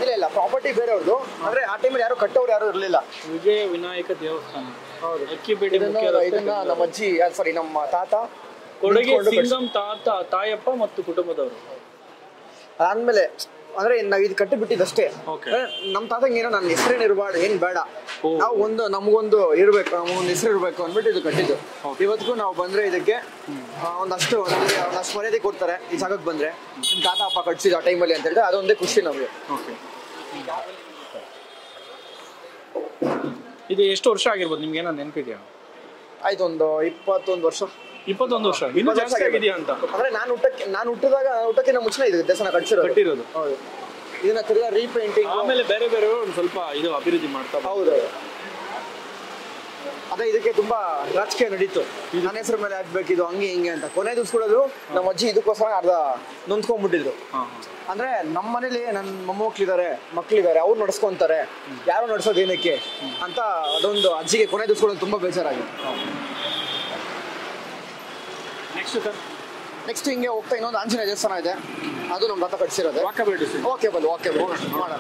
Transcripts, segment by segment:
ಇಲ್ಲ ಇಲ್ಲ ಪ್ರಾಪರ್ಟಿ ಬೇರೆಯವ್ರದ್ದು ಅಂದ್ರೆ ಆ ಟೈಮಲ್ಲಿ ಯಾರು ಕಟ್ಟೋರು ಯಾರು ಇರಲಿಲ್ಲ ವಿಜಯ ವಿನಾಯಕ ದೇವಸ್ಥಾನ ಹೌದು ಅಕ್ಕಿಪೇಟೆ ಮುಖ್ಯ ಇದನ್ನ ರಸ್ತೆ, ಇದನ್ನ ನಮ್ಮ ಅಜ್ಜಿ ಸಾರಿ ನಮ್ಮ ತಾತ ಕೊಡಗೆ ನಿಂತ್ಕೊಂಡು ಕಟ್ಸಿ- ಸಿಂಗಂ ತಾತ ತಾಯಪ್ಪ ಮತ್ತು ಕುಟುಂಬದವರು ಅದಾದ್ಮೇಲೆ ಅಂದ್ರೆ ನಾವ್ ಇದು ಕಟ್ಟಿ ಬಿಟ್ಟಿದ್ದಷ್ಟೇ Okay. ಅಂದ್ರೆ ನಮ್ ತಾತಂಗೆ ಏನೋ ನನ್ನ ಹೆಸರೇನು ಇರಬಾರ್ದು ಏನ್ ಬೇಡ ಓ. ನಾವು ಒಂದು ನಮಗೊಂದು ಇರ್ಬೇಕು ನಮಗೊಂದು ಹೆಸರು ಇರ್ಬೇಕು ಅಂದ್ಬಿಟ್ಟು ಇದು ಕಟ್ಟಿದ್ದು ಇವತ್ತಿಗೂ ನಾವು ಬಂದ್ರೆ ಇದಕ್ಕೆ ಆ, ಒಂದಷ್ಟು ನಮ್ಗೆ ಒಂದಷ್ಟು ಮರ್ಯಾದೆ ಕೊಡ್ತಾರೆ ಈ ಜಾಗಕ್ಕೆ ಬಂದ್ರೆ ನಿಮ್ ತಾತ ಅಪ್ಪ ಕಟ್ಸಿದ ಆ ಟೈಮಲ್ಲಿ ಅಂತ ಹೇಳಿದ್ರೆ ಅದೊಂದೇ ಖುಷಿ ನಮಗೆ ಓಕೆ ಇದು ಎಷ್ಟು ವರ್ಷ ಆಗಿರ್ಬೋದು ನಿಮ್ಗೆ ಏನೋ ನೆನಪಿದೆಯಾ ಆಯ್ತು ಒಂದು ಇಪ್ಪತ್ತೊಂದು ವರ್ಷ ಇಪ್ಪತ್ತೊಂದು ವರ್ಷ ಇನ್ನೂ ಇಪ್ಪತ್ತು ವರ್ಷ ಜಾಸ್ತಿ ಆಗಿದೆ. ಆಗಿದೆಯಾ ಅಂತ ಅಂದ್ರೆ ನಾನು ಹುಟ್ಟಕ್ಕೆ ನಾನು ಹುಟ್ಟಿದಾಗ ನಾನು ಹುಟ್ಟಕ್ಕಿಂತ ಮುಂಚೆ ಇದು ದೇವಸ್ಥಾನ ಕಟ್ಸಿರೋದು ಕಟ್ಟಿರೋದು ಹೌದು ಇದನ್ನ ತಿರ್ಗಾ ರೀಪೇಂಟಿಂಗ್ ಆಮೇಲೆ ಬೇರೆ ಬೇರೆ ಒಂದು ಸ್ವಲ್ಪ ಇದು ಅಭಿವೃದ್ಧಿ ಮಾಡ್ತಾ ಬಂದ್ರು. ಹೌದು ಅದೇ ಇದಕ್ಕೆ ತುಂಬಾ ರಾಜಕೀಯ ನಡೀತು ನನ್ನ ಹೆಸರು ಮೇಲೆ ಹಾಕ್ಬೇಕು ಇದು ಹಂಗೆ ಹಿಂಗೆ ಅಂತ ಕೊನೆ ದಿವ್ಸಗಳಲ್ಲೂ ನಮ್ಮ ಅಜ್ಜಿ ಇದಕ್ಕೋಸ್ಕರ ಅರ್ಧ ನೊಂದ್ಕೊಂಡ್ಬಿಟ್ಟಿದ್ರು ಹಾ, ಅಂದ್ರೆ ನಮ್ಮ ಮನೇಲಿ ನನ್ನ ಮೊಮ್ಮಕ್ಳಿದ್ದಾರೆ ಮಕ್ಳಿದ್ದಾರೆ ಅವ್ರು ನಡ್ಸ್ಕೊಂತಾರೆ ಯಾರು ನಡ್ಸೋದು ಏನಕ್ಕೆ ಅಂತ ಅದೊಂದು ಅಜ್ಜಿಗೆ ಕೊನೆ ದಿವ್ಸಗಳಲ್ಲಿ ತುಂಬಾ ಬೇಜಾರಾಗಿದೆ ನೆಕ್ಸ್ಟ್ ಸರ್ ನೆಕ್ಸ್ಟ್ ಹಿಂಗೆ ಹೋಗ್ತಾ ಇನ್ನೊಂದು ಆಂಜನೇಯ ದೇವಸ್ಥಾನ ಇದೆ ಅದು ನಮ್ಮ ತಾತ ಕಟ್ಸಿರೋದು ವಾಕಬೇಡಿ ಓಕೆ ಬಲ್ ಓಕೆ ಬಲ್ ಮಾಡೋಣ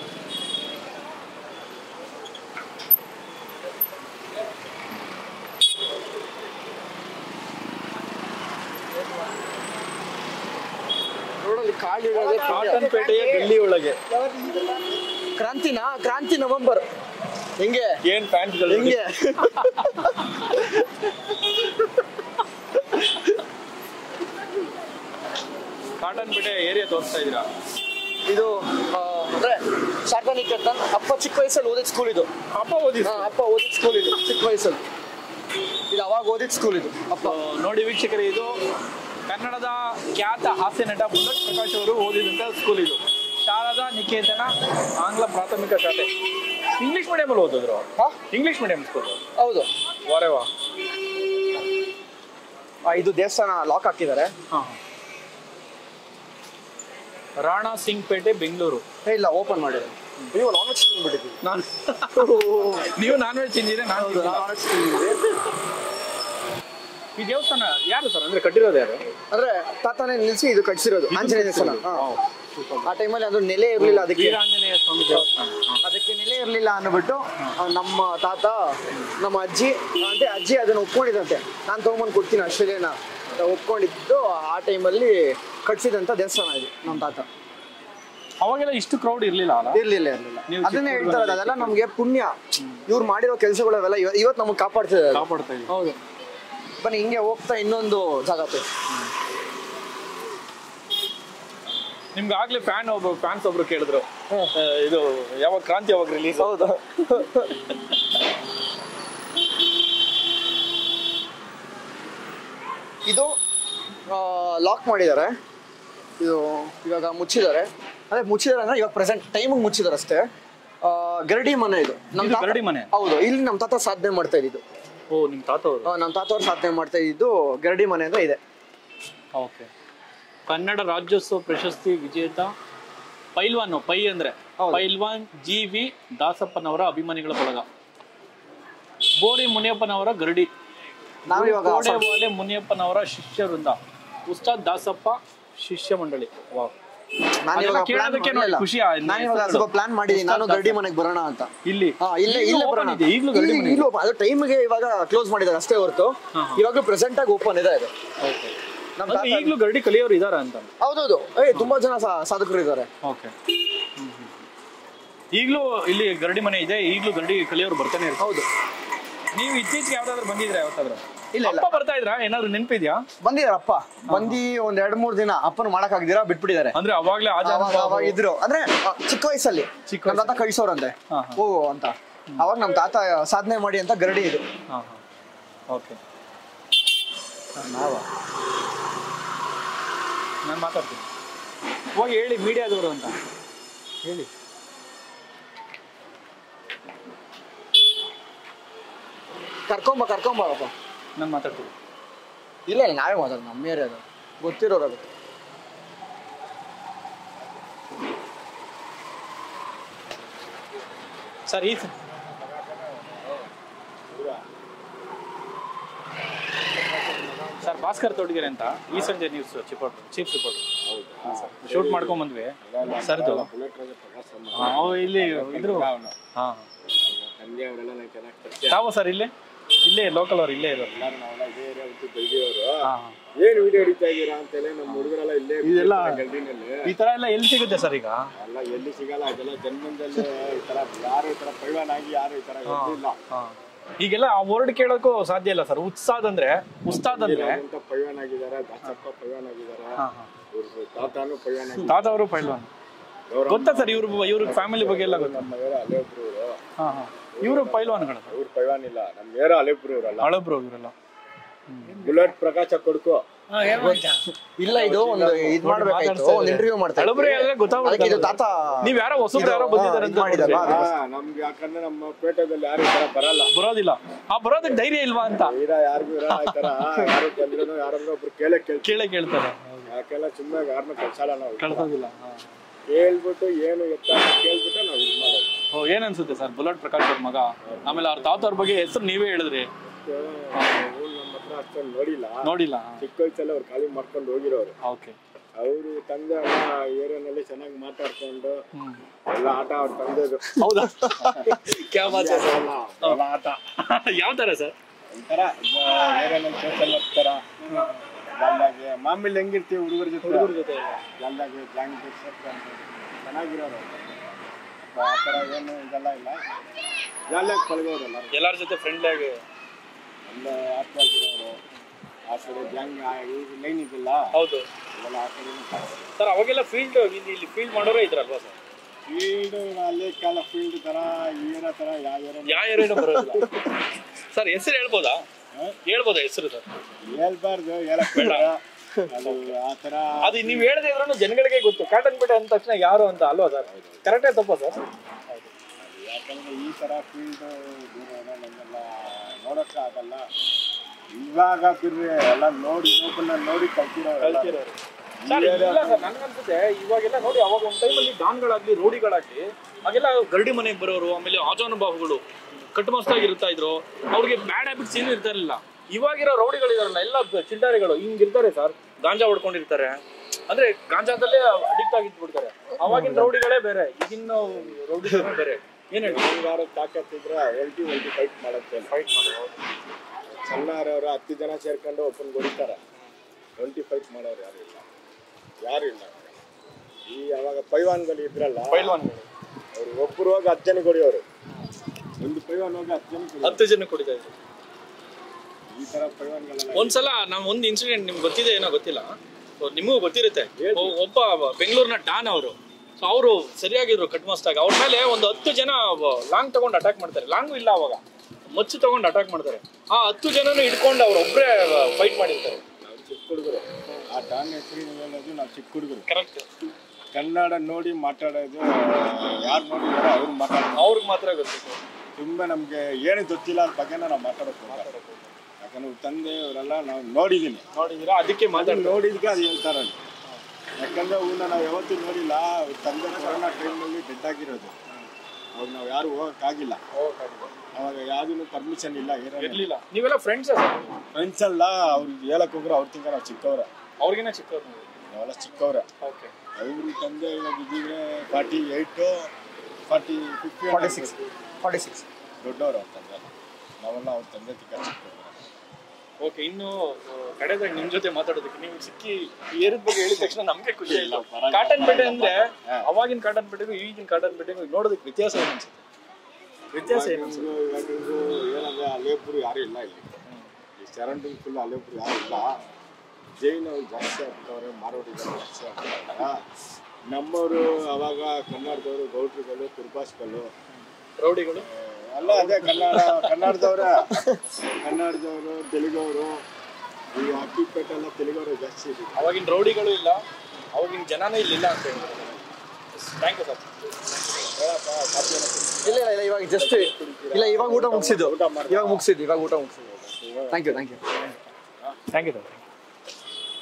ರೋಡಲ್ಲಿ ಕಾಲು ಇರೋದೇ ಪುಣ್ಯ. ಕಾಟನ್ ಪೇಟೆಯ ಗಲ್ಲಿ ಒಳಗೆ ಕ್ರಾಂತಿನ ಕ್ರಾಂತಿ ನವೆಂಬರ್ ಹೆಂಗೆ ಏನ್ ಪ್ಯಾಂಟ್ಗಳು ಹೆಂಗೆ ಕಾಟನ್ ಪೇಟೆ ಏರಿಯಾ ತೋರಿಸ್ತಾ ಇದೀರಾ ಇದು ಆ, ಅಂದ್ರೆ ಶಾಖನಿಕೇತನ್ ಅಪ್ಪ ಚಿಕ್ಕ ವಯಸ್ಸಲ್ಲಿ ಓದಿದ ಸ್ಕೂಲ್ ಇದು ಅಪ್ಪ ಓದಿ ಹಾ, ಅಪ್ಪ ಓದಿದ ಸ್ಕೂಲ್ ಇದು ಚಿಕ್ಕ ವಯಸ್ಸಲ್ಲಿ ಇದು ಅವಾಗ ಓದಿದ ಸ್ಕೂಲ್ ಇದು ಅಪ್ಪ ನೋಡಿ ವೀಕ್ಷಕರೇ ಇದು ಕನ್ನಡದ ಖ್ಯಾತ ಹಾಸ್ಯ ನಟ ಬುಲ್ಲಟ್ ಪ್ರಕಾಶ್ ಅವರು ಓದಿದಂತ ಸ್ಕೂಲ್ ಇದು ಶಾರದಾ ನಿಕೇತನ ಆಂಗ್ಲ ಪ್ರಾಥಮಿಕ ಶಾಲೆ ಇಂಗ್ಲಿಷ್ ಮೀಡಿಯಂ ಅಲ್ಲಿ ಓದಿದ್ರು ಹಾ? ಇಂಗ್ಲಿಷ್ ಮೀಡಿಯಂ ಸ್ಕೂಲ್ ಹೌದು ವಾರೆ ವಾ ಆ, ಇದು ದೇವಸ್ಥಾನ ಲಾಕ್ ಹಾಕಿದ್ದಾರೆ ಹಾ. ರಾಣಾ ಸಿಂಗ್ ಪೇಟೆ ಬೆಂಗಳೂರು ಏ, ಇಲ್ಲ ಓಪನ್ ಮಾಡಿದ್ರು ನೀವು ನಾನ್ ವೆಜ್ ತಿಂದ್ಬಿಟ್ಟಿದ್ವಿ ನಾನು ನೀವು ನಾನ್ ವೆಜ್ ತಿಂದಿದ್ರೆ ನಾನು ನಾನ್ ವೆಜ್ ತಿಂದಿದ್ವಿ ಈ ದೇವಸ್ಥಾನ ಯಾರು ಸರ್ ಅಂದ್ರೆ ಕಟ್ಟಿರೋದು ಯಾರು ಅಂದ್ರೆ ತಾತನೇ ನಿಲ್ಸಿ ಇದು ಕಟ್ಸಿರೋದು ಆಂಜನೇಯ ದೇವಸ್ಥಾನ ಹಾ. ಆ ಟೈಮಲ್ಲಿ ಅದು ನೆಲೆ ಇರ್ಲಿಲ್ಲ ಅದಕ್ಕೆ ವೀರಾಂಜನೇಯ ಸ್ವಾಮಿ ದೇವಸ್ಥಾನ ಹಾ. ಅದಕ್ಕೆ ನೆಲೆ ಇರ್ಲಿಲ್ಲ ಅಂದ್ಬಿಟ್ಟು ಆ, ನಮ್ಮ ತಾತ ನಮ್ಮ ಅಜ್ಜಿ ಅಂದ್ರೆ ಅಜ್ಜಿ ಅದನ್ನ ಒಪ್ಕೊಂಡಿದಂತೆ ನಾನು ತಗೊಂಬಂದು ಕೊಡ್ತೀನಿ ಆಸ್ಟ್ರೇಲಿಯಾನ ಒಪ್ಕೊಂಡಿದ್ದು ಆ ಟೈಮಲ್ಲಿ ಕಟ್ಸಿದಂತ ದೇವಸ್ಥಾನ ಇದು ನಮ್ಮ ತಾತ ಅವಾಗೆಲ್ಲ ಇಷ್ಟು ಕ್ರೌಡ್ ಇರ್ಲಿಲ್ಲ ಅಲ್ಲ ಇರ್ಲಿಲ್ಲ ಇರ್ಲಿಲ್ಲ ನೀವು ಅದನ್ನೇ ಚಿಕ್ಕ ಹೇಳ್ತಾರದು ಅದೆಲ್ಲ ನಮ್ಗೆ ಪುಣ್ಯ ಇವ್ರು ಮಾಡಿರೋ ಕೆಲಸಗಳು ಅವೆಲ್ಲ ಇವತ್ತು ನಮ್ಗೆ ಕಾಪಾಡ್ತಿದ್ದಾರೆ ಅದು. ಕಾಪಾಡ್ತಾ ಇದ್ದೀವಿ ಹೌದು ಬನ್ನಿ ಹಿಂಗೆ ಹೋಗ್ತಾ ಇನ್ನೊಂದು ಜಾಗ ಇದೆ. ನಿಮ್ಗೆ ಆಗ್ಲೇ ಫ್ಯಾನ್ ಒಬ್ರು ಫ್ಯಾನ್ಸ್ ಒಬ್ರು ಕೇಳಿದ್ರು ಆ, ಇದು ಯಾವಾಗ ಕ್ರಾಂತಿ ಯಾವಾಗ ರಿಲೀಸ್ ಹೌದು ಇದು ಲಾಕ್ ಮಾಡಿದ್ದಾರೆ ಇದು ಇವಾಗ ಮುಚ್ಚಿದ್ದಾರೆ ಅದೇ ಮುಚ್ಚಿದ್ದಾರೆ ಅಂದ್ರೆ ಇವಾಗ ಪ್ರೆಸೆಂಟ್ ಟೈಮಿಗೆ ಮುಚ್ಚಿದ್ದಾರೆ ಅಷ್ಟೇ ಆ, ಗರಡಿ ಮನೆ ಇದು ನಮ್ ಇದು ತಾತ- ಗರಡಿ ಮನೆ? ಹೌದು ಇಲ್ಲಿ ನಮ್ಮ ತಾತ ಸಾಧನೆ ಮಾಡ್ತಾ ಇದ್ದಿದ್ದು ಓ ನಿಮ್ ತಾತ ಅವರು ಆ, ನಮ್ಮ ತಾತ ಅವ್ರು ಸಾಧನೆ ಮಾಡ್ತಾ ಇದ್ದಿದ್ದು ಗರಡಿ ಮನೆ ಅಂದ್ರೆ ಇದೆ ಓಕೆ ಕನ್ನಡ ರಾಜ್ಯೋತ್ಸವ ಪ್ರಶಸ್ತಿ ವಿಜೇತ ಪೈಲ್ವಾನ್ ಪೈ ಅಂದ್ರೆ ಹೌದು. ಪೈಲ್ವಾನ್ ಜಿ ವಿ ದಾಸಪ್ಪನವರ ಅಭಿಮಾನಿಗಳ ಬಳಗ ಬೋರಿ ಮುನಿಯಪ್ಪನವರ ಗರಡಿ ನಾವು ಇವಾಗ ಕೋಡೆವಾಲೆ ಮುನಿಯಪ್ಪನವರ ಶಿಷ್ಯ ವೃಂದ ಉಸ್ತಾದ್ ದಾಸಪ್ಪ ಶಿಷ್ಯ ಮಂಡಳಿ ವಾವ್ ನಾನು ಅದೆಲ್ಲ ಇವಾಗ ಕೇಳೋದಕ್ಕೆ ನೋಡಿ ಖುಷಿ ಆಯ್ತು. ನಾನು ಇವಾಗ ಸ್ವಲ್ಪ ಪ್ಲಾನ್ ಮಾಡಿದ್ದೀನಿ ನಾನು ಗರಡಿ ಮನೆಗೆ ಬರೋಣ ಅಂತ ಇಲ್ಲಿ ಹಾ ಇಲ್ಲೇ ಈಗ್ಲೂ ಇಲ್ಲೇ open ಬರೋಣ ಇದೆ ಈಗಲೂ ಗರಡಿ ಮನೆ ಇದೆ. ಈಗಲೂ ಅದು ಟೈಮ್ಗೆ ಇವಾಗ ಕ್ಲೋಸ್ ಮಾಡಿದ್ದಾರೆ ಅಷ್ಟೇ ಹೊರತು ಹಾ, ಹಾ. ಇವಾಗಲೂ ಪ್ರೆಸೆಂಟ್ ಆಗಿ ಓಪನ್ ಇದೆ ಇದು Okay. ನಮ್ಮ ಅಂದ್ರೆ ತಾತ- ಈಗಲೂ ಗರಡಿ ಕಲಿಯೋರು ಇದಾರ ಅಂತ ಹೌದೌದು ಏ ತುಂಬಾ ಜನ ಸಾ- ಸಾಧಕರು ಇದ್ದಾರೆ ಓಕೆ ಈಗಲೂ ಇಲ್ಲಿ ಗರಡಿ ಮನೆ ಇದೆ ಈಗಲೂ ಗರಡಿ ಕಲಿಯೋರು ಬರ್ತಾನೆ ಇರ್ತಾರೆ ಹೌದು ನೀವು ಇತ್ತೀಚೆಗೆ ಯಾವ್ದಾದ್ರು ಬಂದಿದ್ರೆ ಯಾವತ್ತಾದ್ರು ಇಲ್ಲ ಇಲ್ಲ ಅಪ್ಪ ಬರ್ತಾ ಇದ್ರಾ ಏನಾದ್ರು ನೆನಪಿದ್ಯಾ ಬಂದಿದಾರಪ್ಪ ಬಂದಿ ಒಂದ್ ಎರಡ್ ಮೂರ್ ದಿನ ಅಪ್ಪನ ಮಾಡಕ್ ಆಗಿದ್ದೀರಾ ಬಿಟ್ಬಿಟ್ಟಿದ್ದಾರೆ ಅಂದ್ರೆ ಅವಾಗ್ಲೇ ಆಜಾನ್ ಅವಾಗ ಅವಾಗ ಇದ್ರು ಅಂದ್ರೆ ಆ, ಚಿಕ್ಕ ವಯಸ್ಸಲ್ಲಿ ಚಿಕ್ಕ ನಮ್ಮ ತಾತ ಕಳ್ಸೋರಂತೆ ಹಾ, ಓ ಅಂತ ಅವಾಗ ನಮ್ ತಾತ ಸಾಧನೆ ಮಾಡಿ ಅಂತ ಗರಡಿ ಇದು ಹಾ ಹಾ ಓಕೆ ನಾವ ನಾನು ಮಾತಾಡ್ತೀನಿ ಹೋಗಿ ಹೇಳಿ ಮೀಡಿಯಾದವರು ಅಂತ ಹೇಳಿ ಕರ್ಕೊಂಬ ಕರ್ಕೊಂಬಪ್ಪ ನಾನು ಮಾತಾಡ್ತೀನಿ ಇಲ್ಲ ಇಲ್ಲ ನಾವೇ ಮಾತಾಡ ನಮ್ಮ ಏರಿಯಾದ ಗೊತ್ತಿರೋರು ಸರ್ ಈ ಸರ್ ಸರ್ ಭಾಸ್ಕರ್ ತೋಟಗೆರೆ ಅಂತ ಈ ಸಂಜೆ ನ್ಯೂಸ್ ಚಿಪ್ಪೋಟ್ ಚೀಫ್ ರಿಪೋರ್ಟ್ ಶೂಟ್ ಮಾಡ್ಕೊಂಡ್ ಬಂದ್ವಿ ಸರ್ದು ಹಾ, ಅವು ಇಲ್ಲಿ ಇದ್ರು ಹಾ ತಂದೆ ಅವರೆಲ್ಲ ನಂಗೆ ಚೆನ್ನಾಗಿ ಪರಿಚಯ ತಾವು ಸರ್ ಇಲ್ಲೇ ಇಲ್ಲೇ ಲೋಕಲ್ ಅವ್ರು ಇಲ್ಲೇ ಇರೋದು ಎಲ್ಲರೂ ನಾವೆಲ್ಲ ಇದೇ ಏರಿಯಾ ಬಿಟ್ಟು ಬೆಳೆದಿರೋರು ಹಾ ಏನ್ ವಿಡಿಯೋ ಹಿಡಿತಾ ಇದ್ದೀರಾ ಅಂತೇಳಿ ನಮ್ಮ ಹುಡುಗರೆಲ್ಲ ಇಲ್ಲೇ ಇದೆಲ್ಲ- ಗಲ್ಡಿನಲ್ಲಿ ಈ ತರ ಎಲ್ಲ ಎಲ್ಲಿ ಸಿಗುತ್ತೆ ಸರ್ ಈಗ ಎಲ್ಲ ಎಲ್ಲಿ ಸಿಗಲ್ಲ ಇದೆಲ್ಲ ಜನ್ಮದಲ್ಲಿ ಈ ತರ ಯಾರು ಈ ತರ ಪೈವಾನ್ ಆಗಿ ಯಾರು ಈ ತರ ಇಲ್ಲ ಹಾ. ಈಗೆಲ್ಲ ಆ ವರ್ಡ್ ಕೇಳೋಕ್ಕೂ ಸಾಧ್ಯ ಇಲ್ಲ ಸರ್ ಉತ್ಸಾದ್ ಅಂದ್ರೆ ಉಸ್ತಾದ್ ಅಂದ್ರೆ ಅಂತ ಪೈವಾನ್ ಆಗಿದ್ದಾರೆ ದಾಸಪ್ಪ ಪೈವಾನ್ ಆಗಿದ್ದಾರೆ ಹಾ, ಹಾ. ಇವ್ರ ತಾತಾನು ಪೈವಾನ್ ಆಗಿ ತಾತ ಅವರು ಪೈಲ್ವಾನ್ ಗೌರವ ಗೊತ್ತಾ ಸರ್ ಇವ್ರ ಇವ್ರ ಫ್ಯಾಮಿಲಿ ಬಗ್ಗೆ ಎಲ್ಲ ಗೊತ್ತಾ ನಮ್ಮ ಏರೋ ಅಲೆಬ್ರು ಇವರು ಹಾ ಹಾ ಇವರು ಪೈಲ್ವಾನ್ಗಳು ಅವ್ರು ಪೈವಾನ್ ಇಲ್ಲ ನಮ್ಮ ಏರೋ ಅಲೆಬ್ರು ಇವರಲ್ಲ ಹಳಬ್ರು ಇವರೆಲ್ಲ ಬುಲೆಟ್ ಪ್ರಕಾಶ ಕೊಡ್ಕೋ ಇಲ್ಲ ಇದು ಒಂದು ಇದ್ ಮಾಡ್ಬೇಕಾಯ್ತು ಒಂದು ಇಂಟರ್ವ್ಯೂ ಮಾಡ್ತಾ ಹಳಬ್ರು ಎಲ್ಲ ಅದಕ್ಕೆ ಇದು ಗೊತ್ತಾಗ್ಬಿಡುತ್ತೆ ತಾತ ನೀವ್ ಯಾರೋ ಹೊಸಬ್ರು ಯಾರೋ ಬಂದಿದ್ದಾರೆ ಅಂತ ಇದು ಮಾಡಿದಲ್ಲ, ನೋಡಿದ್ರಿ. ಹಾ, ನಮ್ಗೆ ಯಾಕಂದ್ರೆ ನಮ್ಮ ಪೇಟೆದಲ್ಲಿ ಯಾರು ಈ ತರ ಬರಲ್ಲ ಬರೋದಿಲ್ಲ ಆ ಬರೋದಕ್ಕೆ ಧೈರ್ಯ ಇಲ್ವಾ ಅಂತ ತೀರಾ ಯಾರಿಗೂ ಇರಲ್ಲ ಈ ತರ ಯಾರು ಬಂದ್ರು ಯಾರಾದ್ರೂ ಒಬ್ರು ಕೇಳೇ ಕೇಳ್ತೀವಿ ಕೇಳೇ ಕೇಳ್ತಾರೆ ಯಾಕೆಲ್ಲ ಸುಮ್ಮನೆ ಯಾರನ್ನ ಕಳ್ಸಲ್ಲ ನಾವು ಕಳ್ಸೋದಿಲ್ಲ ಕೇಳ್ಬಿಟ್ಟು ಏನು ಎತ್ತ ಅಂತ ಕೇಳ್ಬಿಟ್ಟು ನಾವು ಇದು ಮಾಡೋದು ಓ ಏನ್ ಅನ್ಸುತ್ತೆ ಸರ್ ಬುಲೆಟ್ ಪ್ರಕಾಶ್ ಅವ್ರ ಮಗ ಆಮೇಲೆ ಅವ್ರ ತಾತ ಅವ್ರ ಬಗ್ಗೆ ಹೆಸರು ನೀವೇ ಹೇಳಿದ್ರಿ ಅವ್ರು ನಮ್ಮ ಹತ್ರ ಅಷ್ಟೊಂದು ನೋಡಿಲ್ಲ ನೋಡಿಲ್ಲ ಚಿಕ್ಕ ವಯಸ್ಸಲ್ಲಿ ಅವ್ರು ಖಾಲಿ ಮಾಡ್ಕೊಂಡು ಹೋಗಿರೋರು ಓಕೆ ಅವರು ತಂದೆ ಎಲ್ಲ ಏರಿಯಾನಲ್ಲಿ ಚೆನ್ನಾಗಿ ಮಾತಾಡ್ಕೊಂಡು ಎಲ್ಲ ಆಟ ಅವ್ರ ತಂದೆದು ಹೌದಾ ಕ್ಯಾ ಬಾತ್ ಹೈ ಎಲ್ಲ ಎಲ್ಲ ಆಟ ಯಾವ ತರ ಸರ್ ಒಂಥರ ಏರಿಯಾನಲ್ಲಿ ಸೋಷಲ್ ಹೋಗ್ತಾರ ಗಲ್ಲಾಗೆ ಮಾಮೂಲಿ ಹೆಂಗಿರ್ತೀವಿ ಹುಡುಗರ ಜೊತೆ ಹುಡುಗರ ಜೊತೆ ಗಲ್ಲಾಗೆ ಬ್ಲಾಂಕೆಟ್ ಚೆನ್ನಾಗಿರೋರು ಆ ಥರ ಏನು ಇದೆಲ್ಲ ಇಲ್ಲ ಗಲ್ಲಾಗೆ ಪಳಗೋರಲ್ಲ ಎಲ್ಲಾರ ಜೊತೆ ಫ್ರೆಂಡ್ಲಿ ಆಗಿ ಎಲ್ಲ ಆಟವಾಗಿರೋರು ಆ ಕಡೆ ಗ್ಯಾಂಗ್ ಲೈನ್ ಇದಿಲ್ಲ ಹೌದು ಎಲ್ಲ ಆ ಕಡೆ ಸರ್ ಅವಾಗೆಲ್ಲ ಫೀಲ್ಡ್ ಇಲ್ಲಿ ಫೀಲ್ಡ್ ಮಾಡೋರೇ ಇದ್ರಲ್ವಾ ಸರ್ ಫೀಲ್ಡ್ ಅಲ್ಲೇ ಕಾಲ ಫೀಲ್ಡ್ ತರ ಏರೋ ತರ ಯಾವ ಏರೋ ಯಾವ ಏರಿಯಾನು ಬರೋದಿಲ್ಲ ಸರ್ ಹೆಸರು ಹೇಳ್ಬೋದಾ ಹೇಳ್ಬೋದಾ ಹೆಸರು ಸರ್ ಹೇಳ್ಬಾರ್ದು ಹೇಳಕ್ ಬೇಡ ಅದು ಆ ಥರ ಅದು ನೀವು ಹೇಳದೇ ಇದ್ರೂ ಜನಗಳಿಗೆ ಗೊತ್ತು ಕಾಟನ್ ಪೇಟೆ ಅಂದ ತಕ್ಷಣ ಯಾರು ಅಂತ ಅಲ್ವಾ ಸರ್ ಕರೆಕ್ಟೇ ತಪ್ಪ ಸರ್ ಯಾಕಂದ್ರೆ ಈ ಥರ ಫೀಲ್ಡ್ ನಮ್ಮೆಲ್ಲ ನೋಡೋಕೆ ಆಗಲ್ಲ ಇವಾಗ ಬಿರ್ರಿ ಎಲ್ಲ ನೋಡಿ ಇನ್ನೊಬ್ಬನ್ನ ನೋಡಿ ಕಲ್ತಿರೋರು ಸರ್ ಇಲ್ಲ ಸರ್ ನನ್ಗನ್ಸುತ್ತೆ ಇವಾಗೆಲ್ಲ ನೋಡಿ ಅವಾಗ ಒಂದು ಟೈಮಲ್ಲಿ ಡಾನ್ಗಳಾಗ್ಲಿ ರೋಡಿಗಳಾಗ್ಲಿ ಆಗೆಲ್ಲ ಗರಡಿ ಮನೆಗೆ ಬರೋರು ಆಮೇಲೆ ಆಜಾನುಭಾವುಗಳು ಕಟ್ಟುಮಸ್ತಾಗಿ ಇರ್ತಾ ಇದ್ರು ಅವ್ರಿಗೆ ಬ್ಯಾಡ್ ಹ್ಯಾಬಿಟ್ಸ್ ಏನು ಇರ್ತಾ ಇರಲಿಲ್ಲ ಇವಾಗಿರೋ ರೌಡಿಗಳಿದಾರಲ್ಲ ಎಲ್ಲ ಚಿಲ್ಟಾರಿಗಳು ಹಿಂಗಿರ್ತಾರೆ ಸರ್ ಗಾಂಜಾ ಹೊಡ್ಕೊಂಡಿರ್ತಾರೆ ಅಂದ್ರೆ ಗಾಂಜಾದಲ್ಲೇ ಅಡಿಕ್ಟ್ ಆಗಿಟ್ಬಿಡ್ತಾರೆ ಅವಾಗಿನ ರೌಡಿಗಳೇ ಬೇರೆ ಈಗಿನ ರೌಡಿಗಳೇ ಬೇರೆ ಏನ್ ಹೇಳಿ ಹೆಂಗಾರು ತಾಕತ್ತಿದ್ರೆ ಹೊಲ್ಟಿ ಹೊಲ್ಟಿ ಫೈಟ್ ಮಾಡಕ್ಕೆ ಫೈಟ್ ಮಾಡೋರು ಸಣ್ಣರವರು ಹತ್ತು ಜನ ಸೇರ್ಕೊಂಡು ಒಬ್ಬನ್ ಹೊಡಿತಾರೆ ಹೊಲ್ಟಿ ಫೈಟ್ ಮಾಡೋರು ಯಾರು ಇಲ್ಲ ಯಾರು ಇಲ್ಲ ಈ ಅವಾಗ ಪೈವಾನ್ಗಳು ಇದ್ರಲ್ಲ ಪೈಲ್ವಾನ್ಗಳು ಅವ್ರು ಒಬ್ರು ಹೋಗಿ ಹತ್ತು ಜನಕ್ಕೆ ಹೊಡಿಯೋರು ಒಂದು ಪೈವಾನ್ ಹೋಗಿ ಹತ್ತು ಜನಕ್ಕೆ ಹೊಡಿಯೋರು. ಹತ್ತು ಜನ ಕುಡಿತಾ ಇದ್ರು ಈ ತರ ಪೈವಾನ್ಗಳೆಲ್ಲ ಒಂದ್ಸಲ ನಾವ್ ಒಂದ್ ಇನ್ಸಿಡೆಂಟ್ ನಿಮ್ಗೆ ಗೊತ್ತಿದೆ ಏನೋ ಗೊತ್ತಿಲ್ಲ So, ನಿಮಗೂ ಗೊತ್ತಿರುತ್ತೆ ಒ- ಒಬ್ಬ ಬೆಂಗಳೂರಿನ ಡಾನ್ ಅವರು ಸೊ ಅವರು ಸರಿಯಾಗಿದ್ರು ಕಟ್ ಮಸ್ತಾಗಿ ಅವ್ರ ಮೇಲೆ ಒಂದು ಹತ್ತು ಜನ ಲಾಂಗ್ ತಗೊಂಡು ಅಟ್ಯಾಕ್ ಮಾಡ್ತಾರೆ ಲಾಂಗು ಇಲ್ಲ ಅವಾಗ ಮಚ್ಚು ತಗೊಂಡು ಅಟ್ಯಾಕ್ ಮಾಡ್ತಾರೆ ಆ ಹತ್ತು ಜನನು ಹಿಡ್ಕೊಂಡು ಅವ್ರು ಒಬ್ಬರೇ ಫೈಟ್ ಮಾಡಿರ್ತಾರೆ ನಾವು ಚಿಕ್ಕ ಹುಡುಗರು ಆ ಡಾನ್ ಹೆಸರು ಹೇಳೋದು ನಾವು ಚಿಕ್ಕ ಹುಡುಗರು ಕರೆಕ್ಟ್ ಕನ್ನಡ ನೋಡಿ ಮಾತಾಡೋದು ಯಾರು ನೋಡಿದಾರೋ ಅವ್ರು ಮಾತಾಡೋದು ಅವ್ರಿಗೆ ಮಾತ್ರ ಗೊತ್ತಿತ್ತು ತುಂಬ ನಮಗೆ ಏನು ಗೊತ್ತಿಲ್ಲ ಅದ್ರ ಬಗ್ಗೆ ನಾವು ಮಾತಾಡೋದು ಯಾಕಂದ್ರೆ ಅವ್ರ ತಂದೆ ಅವರೆಲ್ಲ ನಾವು ನೋಡಿದ್ದೀನಿ ನೋಡಿದೀರಾ ಅದಕ್ಕೆ ಮಾತಾಡ ಅದನ್ನ ನೋಡಿದ್ಕೆ ಅದು ಹೇಳ್ತಾರೆ ಯಾಕಂದ್ರೆ ಅವನ್ನ ನಾವು ಯಾವತ್ತೂ ನೋಡಿಲ್ಲ ಅವ್ರ ತಂದೆ ಕೊರೋನಾ ಟೈಮ್ನಲ್ಲಿ ಡೆಡ್ ಆಗಿರೋದು ಅವಾಗ ನಾವು ಯಾರು ಹೋಗೋಕ್ಕಾಗಿಲ್ಲ ಅವಾಗ ಯಾವುದೂ ಪರ್ಮಿಷನ್ ಇಲ್ಲ ಏನೋ ಇರ್ಲಿಲ್ಲ ನೀವೆಲ್ಲ ಫ್ರೆಂಡ್ಸ್ ಫ್ರೆಂಡ್ಸ್ ಎಲ್ಲ ಅವ್ರಿಗೆ ಹೇಳಕ್ ಹೋಗ್ರೆ ಅವ್ರ ತಿಂಗ ನಾವು ಚಿಕ್ಕವ್ರ ಅವ್ರಿಗೇನೆ ಚಿಕ್ಕವ್ರು ನಾವೆಲ್ಲ ಚಿಕ್ಕವ್ರ ಓಕೆ ಅವ್ರ ತಂದೆ ಇವಾಗ ಇದ್ದಿದ್ರೆ forty eight forty fifty forty six forty six ದೊಡ್ಡವರು ಅವ್ರ ತಂದೆ ನಾವೆಲ್ಲ ಅವ್ರ ತಂದೆ ತಿಕ್ಕ ಚಿಕ್ಕವ್ರು ಓಕೆ ಇನ್ನು ಆ, ಕಡೆದಾಗ ನಿಮ್ ಜೊತೆ ಮಾತಾಡೋದಕ್ಕೆ ನೀವು ಸಿಕ್ಕಿ ಏರಿದ ಬಗ್ಗೆ ಹೇಳಿದ ತಕ್ಷಣ ನಮ್ಗೆ ಖುಷಿ ಇಲ್ಲ ಕಾಟನ್ ಪೇಟೆ ಅಂದ್ರೆ ಅವಾಗಿನ ಕಾಟನ್ ಪೇಟೆಗೂ ಈಗಿನ ಕಾಟನ್ ಪೇಟೆಗೂ ನೋಡೋದಕ್ಕೆ ವ್ಯತ್ಯಾಸ ಏನು ಅನ್ಸುತ್ತೆ ವ್ಯತ್ಯಾಸ ಏನು ಅನ್ಸುತ್ತೆ ಇವಾಗ ಇವಾಗ ಇದು ಏನಂದ್ರೆ ಅಲೆಬ್ರು ಯಾರು ಇಲ್ಲ ಇಲ್ಲಿ ಈ ಸರೌಂಡಿಂಗ್ ಫುಲ್ ಅಲೆಬ್ರು ಯಾರು ಇಲ್ಲ ಜೈನವ್ರು ಜಾಸ್ತಿ ಆಗ್ತವ್ರೆ ಮಾರೋಡಿಗಳು ಜಾಸ್ತಿ ಆಗ್ತಾರೆ ನಮ್ಮವರು ಅವಾಗ ಕನ್ನಡದವರು ಗೌಡ್ರುಗಳು ಕುರ್ಬಾಸ್ಗಳು ರೌಡಿಗಳು ಎಲ್ಲ ಅದೇ ಕನ್ನಡ ಕನ್ನಡದವ್ರೆ ಕನ್ನಡದವರು ತೆಲುಗವರು ಈ ಅಕ್ಕಿಪೇಟೆಲ್ಲ ತೆಲುಗವರು ಜಾಸ್ತಿ ಇದೆ ಅವಾಗಿನ ರೌಡಿಗಳು ಇಲ್ಲ ಅವಾಗಿನ ಜನನೇ ಇಲ್ಲಿಲ್ಲ ಅಂತ ಹೇಳಿದ್ರು ಥ್ಯಾಂಕ್ ಯು ಸರ್ ಹೇಳಪ್ಪ ಕಾಫಿ ಎಲ್ಲ ಕುಡಿ. ಇಲ್ಲ ಇಲ್ಲ ಇಲ್ಲ ಇವಾಗ ಜಸ್ಟ್ ಇಲ್ಲ ಇವಾಗ ಊಟ ಮುಗಿಸಿದ್ದು ಇವಾಗ ಮುಗಿಸಿದ್ದು ಇವಾಗ ಊಟ ಮುಗಿಸಿದ್ದು thank you thank you thank you sir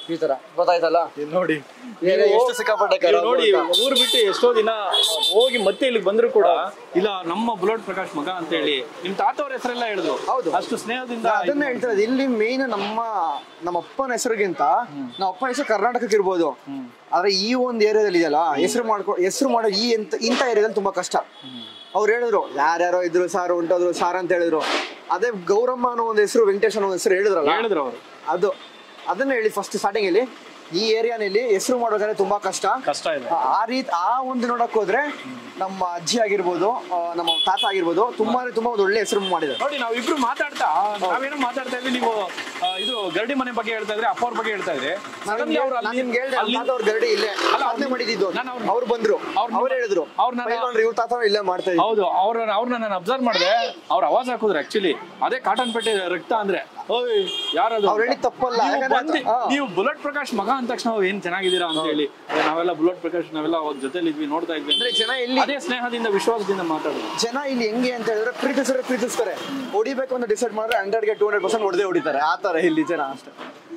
ಈ ತರ ಗೊತ್ತಾಯ್ತಲ್ಲ ಇಲ್ಲಿ ನೋಡಿ ಏನೇ ನೀವು- ಎಷ್ಟು ಸಿಕ್ಕಾಪಟ್ಟೆ ನೀವು ಖರಾಬು ನೋಡಿ ಅಂತ. ಊರ್ ಬಿಟ್ಟು ಎಷ್ಟೋ ದಿನ ಹೋಗಿ ಮತ್ತೆ ಇಲ್ಲಿಗೆ ಬಂದ್ರು ಕೂಡ ಇಲ್ಲ ನಮ್ಮ ಬುಲೆಟ್ ಪ್ರಕಾಶ್ ಮಗ ಅಂತ ಹೇಳಿ ನಿಮ್ ತಾತ ಅವ್ರ ಹೆಸರೆಲ್ಲ ಹೇಳಿದ್ರು ಹೌದು. ಅಷ್ಟು ಸ್ನೇಹದಿಂದ ನಾ ಅದನ್ನ ಹೇಳ್ತಿರೋದು ಇಲ್ಲಿ ಮೇನ್ ನಮ್ಮ ನಮ್ಮ ಅಪ್ಪನ ಹೆಸರಿಗಿಂತ ನಮ್ಮ ಅಪ್ಪನ ಹೆಸರು ಕರ್ನಾಟಕಕ್ಕೆ ಇರ್ಬೋದು ಆದ್ರೆ ಈ ಒಂದು ಏರಿಯಾದಲ್ಲಿ ಇದೆಯಲ್ಲ ಹೆಸರು ಮಾಡ್ಕೊ ಹೆಸರು ಮಾಡೋ ಈ ಇಂತ ಇಂಥ ಏರಿಯಾದಲ್ಲಿ ತುಂಬಾ ಕಷ್ಟ ಅವ್ರು ಹೇಳಿದ್ರು ಯಾರ್ಯಾರೋ ಇದ್ರು ಸಾರ್ ಹೊಂಟೋದ್ರು ಸಾರ್ ಅಂತ ಹೇಳಿದ್ರು ಅದೇ ಗೌರಮ್ಮ ಅನ್ನೋ ಒಂದು ಹೆಸರು ವೆಂಕಟೇಶ್ ಅನ್ನೋ ಒಂದು ಹೆಸರು ಹೇಳಿದ್ರಲ್ಲ ಹೇಳಿದ್ರು ಅವರು ಅದು ಅದನ್ನ ಹೇಳಿ ಫಸ್ಟ್ ಸ್ಟಾರ್ಟಿಂಗ್ ಅಲ್ಲಿ ಈ ಏರಿಯಾನಲ್ಲಿ ಹೆಸರು ಮಾಡೋದಾದ್ರೆ ತುಂಬಾ ಕಷ್ಟ ಕಷ್ಟ ಇದೆ ಆ ರೀತಿ ಆ ಒಂದು ನೋಡಕ್ ಹೋದ್ರೆ ನಮ್ಮ ಅಜ್ಜಿ ಆಗಿರ್ಬೋದು ಆ, ನಮ್ಮ ತಾತ ಆಗಿರ್ಬೋದು ತುಂಬಾ ಅಂದ್ರೆ ತುಂಬಾ ಒಂದು ಒಳ್ಳೆ ಹೆಸರು ಮಾಡಿದ್ದಾರೆ ನೋಡಿ ನಾವ್ ಇಬ್ರು ಮಾತಾಡ್ತಾ ನಾವೇನೋ ಮಾತಾಡ್ತಾ ಇದ್ವಿ ನೀವು ಆ, ಇದು ಗರಡಿ ಮನೆ ಬಗ್ಗೆ ಹೇಳ್ತಾ ಇದ್ರೆ ಅಪ್ಪ ಅವ್ರ ಬಗ್ಗೆ ಹೇಳ್ತಾ ಇದ್ರೆ Suddenly ಅವ್ರು ನಾನು ಅಲ್ಲಿ- ನಿಮ್ಗೆ ಹೇಳ್ದೆ ಅಲ್ಲಿ- ತಾತ ಅವ್ರ ಗರಡಿ ಇಲ್ಲೇ ಅಲ್ಲ, ಸಾಧನೆ ಮಾಡಿದ್ದು ನಾನು ಅವ್ರು- ಅವ್ರು ಬಂದ್ರು ಅವ್ರನ್ನ- ಅವ್ರು ಹೇಳಿದ್ರು ಅವ್ರನ್ನ ನಾನು- ಪೈಲ್ವಾನ್ರು ಇವ್ರ ತಾತ ಇಲ್ಲೇ ಮಾಡ್ತಾ ಇದ್ರು ಹೌದು ಅವ್ರ ಅವ್ರನ್ನ ನಾನು ಅಬ್ಸರ್ವ್ ಮಾಡಿದೆ ಅವ್ರ ಅವಾಜ್ ಹಾಕಿದ್ರು ಆಕ್ಚುಲಿ ಅದೇ ಕಾಟನ್ ಪೇಟೆ ರಕ್ತ ಅಂದ್ರೆ ಓಯ್ ಯಾರದು ಅವ್ರು ಹೇಳಿದ್ ತಪ್ಪಲ್ಲ, ನೀವು ಯಾಕಂದ್ರೆ ಬಂದು- ಹಾ. ನೀವು ಬುಲೆಟ್ ಪ್ರಕಾಶ್ ಮಗ ಅಂದ ತಕ್ಷಣ ಅವ್ರು ಏನ್ ಚೆನ್ನಾಗಿದ್ದೀರಾ ಅಂತ ಹೇಳಿ ಏ, ನಾವೆಲ್ಲ ಬುಲೆಟ್ ಪ್ರಕಾಶ್ ನಾವೆಲ್ಲ ಅವ್ರ ಜೊತೆಲಿ ಇದ್ವಿ ನೋಡ್ತಾ ಇದ್ವಿ ಅಂದ್ರೆ ಜನ ಇಲ್ಲಿ ಅದೇ ಸ್ನೇಹದಿಂದ ವಿಶ್ವಾಸದಿಂದ ಮಾತಾಡೋದು ಜನ ಇಲ್ಲಿ ಹೆಂಗೆ ಅಂತ ಹೇಳಿದ್ರೆ ಪ್ರೀತಿಸಿದ್ರೆ ಪ್ರೀತಿಸ್ತಾರೆ ಹೊಡಿಬೇಕು ಅಂತ ಡಿಸೈಡ್ ಮಾಡಿದ್ರೆ ಹಂಡ್ರೆಡ್ಗೆ ಟೂ ಹಂಡ್ರೆಡ್ ಪರ್ಸೆಂಟ್ ಹೊಡೆದೇ ಹೊಡಿತಾರೆ ಆ ತರ ಇಲ್ಲಿ ಜನ ಅಷ್ಟೇ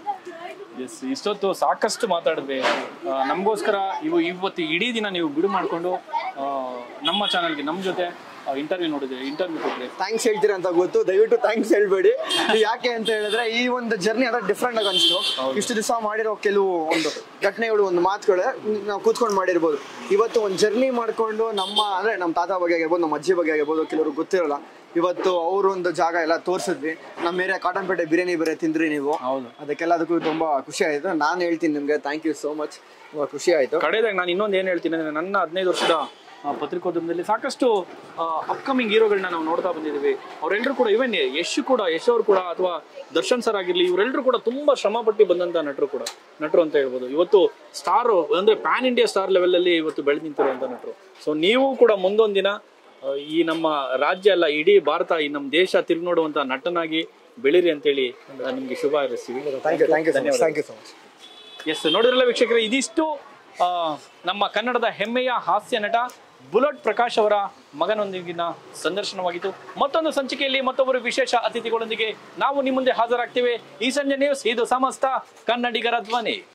ಎಸ್ ಇಷ್ಟೊತ್ತು ಸಾಕಷ್ಟು ಮಾತಾಡಿದ್ವಿ ಆ, ನಮಗೋಸ್ಕರ ಇವು ಇವತ್ತು ಇಡೀ ದಿನ ನೀವು ಬಿಡು ಮಾಡಿಕೊಂಡು ನಮ್ಮ ಚಾನಲ್ಗೆ ನಮ್ಮ ಜೊತೆ ಇಂಟರ್ವ್ಯೂ ನೋಡಿದ್ರೆ ಇಂಟರ್ವ್ಯೂ ಕೊಟ್ರಿ ಥ್ಯಾಂಕ್ಸ್ ಹೇಳ್ತೀರಾ ಅಂತ ಗೊತ್ತು ದಯವಿಟ್ಟು ಥ್ಯಾಂಕ್ಸ್ ಹೇಳ್ಬೇಡಿ ಇದು ಯಾಕೆ ಅಂತ ಹೇಳಿದ್ರೆ ಈ ಒಂದು ಜರ್ನಿ ಅದ ಡಿಫ್ರೆಂಟ್ ಆಗಿ ಅನಿಸ್ತು ಇಷ್ಟು ದಿವಸ ಮಾಡಿರೋ ಕೆಲವು ಒಂದು ಘಟನೆಗಳು ಒಂದು ಮಾತುಗಳು ನಾವು ಕೂತ್ಕೊಂಡು ಮಾಡಿರ್ಬೋದು ಇವತ್ತು ಒಂದು ಜರ್ನಿ ಮಾಡ್ಕೊಂಡು ನಮ್ಮ ಅಂದ್ರೆ ನಮ್ಮ ತಾತ ಬಗ್ಗೆ ಆಗಿರ್ಬೋದು ನಮ್ಮ ಅಜ್ಜಿ ಬಗ್ಗೆ ಆಗಿರ್ಬೋದು ಕೆಲವರು ಗೊತ್ತಿರಲ್ಲ ಇವತ್ತು ಅವ್ರೊಂದು ಜಾಗ ಎಲ್ಲ ತೋರಿಸಿದ್ವಿ ನಮ್ಮ ಏರಿಯಾ ಕಾಟನ್ಪೇಟೆ ಬಿರಿಯಾನಿ ಬೇರೆ ತಿಂದ್ರಿ ನೀವು ಹೌದು ಅದಕ್ಕೆಲ್ಲದಕ್ಕೂ ತುಂಬಾ ಖುಷಿ ಆಯ್ತು ನಾನು ಹೇಳ್ತೀನಿ ನಿಮ್ಗೆ ಥ್ಯಾಂಕ್ ಯು ಸೋ ಮಚ್ ತುಂಬಾ ಖುಷಿ ಆಯ್ತು ಕಡೆದಾಗ ನಾನು ಇನ್ನೊಂದು ಏನು ಹೇಳ್ತೀನಿ ಅಂದ್ರೆ ನನ್ನ ಹದಿನೈದು ವರ್ಷದ ಆ, ಪತ್ರಿಕೋದ್ಯಮದಲ್ಲಿ ಸಾಕಷ್ಟು ಅಪ್ಕಮಿಂಗ್ ಹೀರೋಗಳನ್ನ ನಾವು ನೋಡ್ತಾ ಬಂದಿದ್ದೀವಿ ಅವರೆಲ್ಲರೂ ಕೂಡ ಇವನ್ ಯಶ್ ಕೂಡ ಯಶ್ ಅವರು ಕೂಡ ಅಥವಾ ದರ್ಶನ್ ಸರ್ ಆಗಿರ್ಲಿ ಇವರೆಲ್ಲರೂ ಕೂಡ ತುಂಬಾ ಶ್ರಮ ಪಟ್ಟು ಬಂದಂತ ನಟರು ಕೂಡ ನಟರು ಅಂತ ಹೇಳ್ಬೋದು ಇವತ್ತು ಸ್ಟಾರ್ ಅಂದ್ರೆ ಪ್ಯಾನ್ ಇಂಡಿಯಾ ಸ್ಟಾರ್ ಲೆವೆಲ್ ಅಲ್ಲಿ ಇವತ್ತು ಬೆಳೆದು ನಿಂತಿರುವಂತ ನಟರು ಸೊ ನೀವು ಕೂಡ ಮುಂದೊಂದು ದಿನ ಆ, ಈ ನಮ್ಮ ರಾಜ್ಯ ಅಲ್ಲ ಇಡೀ ಭಾರತ ಈ ನಮ್ಮ ದೇಶ ತಿರುಗಿ ನೋಡುವಂತ ನಟನಾಗಿ ಬೆಳೀರಿ ಅಂತೇಳಿ ಆ, ನಿಮ್ಗೆ ಶುಭ ಹಾರೈಸ್ತೀವಿ thank you thank you thank you so much yes ನೋಡಿದ್ರಲ್ಲ ವೀಕ್ಷಕರೇ ಇದಿಷ್ಟು ಆ, ನಮ್ಮ ಕನ್ನಡದ ಹೆಮ್ಮೆಯ ಹಾಸ್ಯ ನಟ ಬುಲೆಟ್ ಪ್ರಕಾಶ್ ಅವರ ಮಗನೊಂದಿಗಿನ ಸಂದರ್ಶನವಾಗಿತ್ತು ಮತ್ತೊಂದು ಸಂಚಿಕೆಯಲ್ಲಿ ಮತ್ತೊಬ್ಬರು ವಿಶೇಷ ಅತಿಥಿಗಳೊಂದಿಗೆ ನಾವು ನಿಮ್ಮ ಮುಂದೆ ಹಾಜರಾಗ್ತೇವೆ ಈ ಸಂಜೆ ನ್ಯೂಸ್ ಇದು ಸಮಸ್ತ ಕನ್ನಡಿಗರ ಧ್ವನಿ